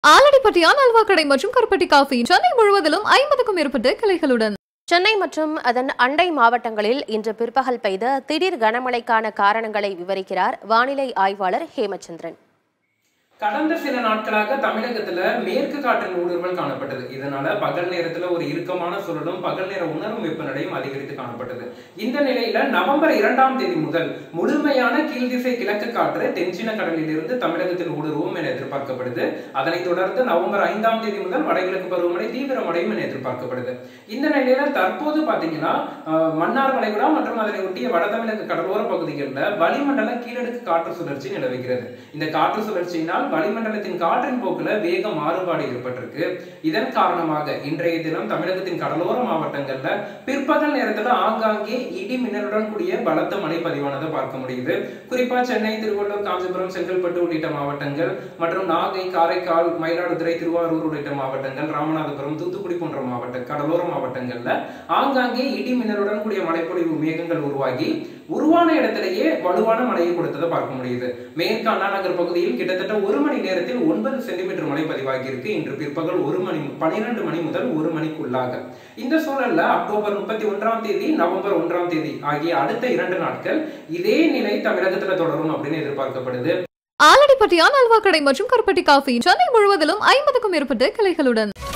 ஆலடிப்பட்டியான் அல்வா கடை மற்றும் கருப்பட்டி காஃபி சென்னை முழுவதிலும் ஐம்பதுக்கும் மேற்பட்ட கிளைகளுடன் சென்னை மற்றும் அதன் அண்டை மாவட்டங்களில் இன்று பிற்பகல் பெய்த திடீர் கனமழைக்கான காரணங்களை விவரிக்கிறார் வானிலை ஆய்வாளர் ஹேமச்சந்திரன் கடந்த சில நாட்களாக தமிழகத்துல மேற்கு காற்றின் ஊடுருவல் காணப்பட்டது இதனால பகல் நேரத்துல ஒரு இறுக்கமான சூழலும் பகல் நேர உணர்வு வெப்பநிலையும் அதிகரித்து காணப்பட்டது இந்த நிலையில நவம்பர் இரண்டாம் தேதி முதல் முழுமையான கீழ்திசை கிழக்கு காற்று தென்சீன கடலில் இருந்து தமிழகத்தில் ஊடுருவும் என எதிர்பார்க்கப்படுது அதனைத் தொடர்ந்து நவம்பர் ஐந்தாம் தேதி முதல் வடகிழக்கு பருவமழை தீவிரமடையும் என எதிர்பார்க்கப்படுது இந்த நிலையில தற்போது பாத்தீங்கன்னா அஹ், மன்னார் வளைகுடா மற்றும் அதனை ஒட்டிய வட தமிழக கடலோர பகுதிகளில் வளிமண்டல கீழடுக்கு காற்று சுழற்சி நிலவுகிறது இந்த காற்று சுழற்சியினால் வளிமண்டலத்தின் காற்றின் போக்குல வேக மாறுபாடு ஏற்பட்டிருக்கு இதன் காரணமாக இன்றைய தினம் தமிழகத்தின் கடலோர மாவட்டங்கள்ல பிற்பகல் நேரத்துல ஆங்காங்கே இடி மின்னலுடன் கூடிய பலத்த மழை பதிவானதை பார்க்க முடியுது குறிப்பா சென்னை திருவள்ளூர் காஞ்சிபுரம் செங்கல்பட்டு உள்ளிட்ட மாவட்டங்கள் மற்றும் நாகை காரைக்கால் மயிலாடுதுறை திருவாரூர் உள்ளிட்ட மாவட்டங்கள் ராமநாதபுரம் தூத்துக்குடி போன்ற மாவட்ட கடலோர மாவட்டங்கள்ல ஆங்காங்கே இடி மின்னலுடன் கூடிய மழைப்பொழிவு மேகங்கள் உருவாகி உருவான இடத்திலேயே வலுவான மழையை கொடுத்ததை பார்க்க முடியுது மேற்கு அண்ணா நகர் பகுதியில் கிட்டத்தட்ட ஒரு மணி நேரத்தில் ஒன்பது சென்டிமீட்டர் மழை பதிவாகி இருக்கு இன்று பிற்பகல் ஒரு மணி பனிரெண்டு மணி முதல் ஒரு மணிக்குள்ளாக இந்த சூழல்ல அக்டோபர் முப்பத்தி ஒன்றாம் தேதி நவம்பர் ஒன்றாம் தேதி ஆகிய அடுத்த இரண்டு நாட்கள் இதே நிலை தமிழகத்துல தொடரும் அப்படின்னு எதிர்பார்க்கப்படுது ஆலடிப்பட்டியான் அல்வா கடை மற்றும் கருப்பட்டி காஃபி சென்னை முழுவதிலும் ஐம்பதுக்கும் மேற்பட்ட கிளைகளுடன்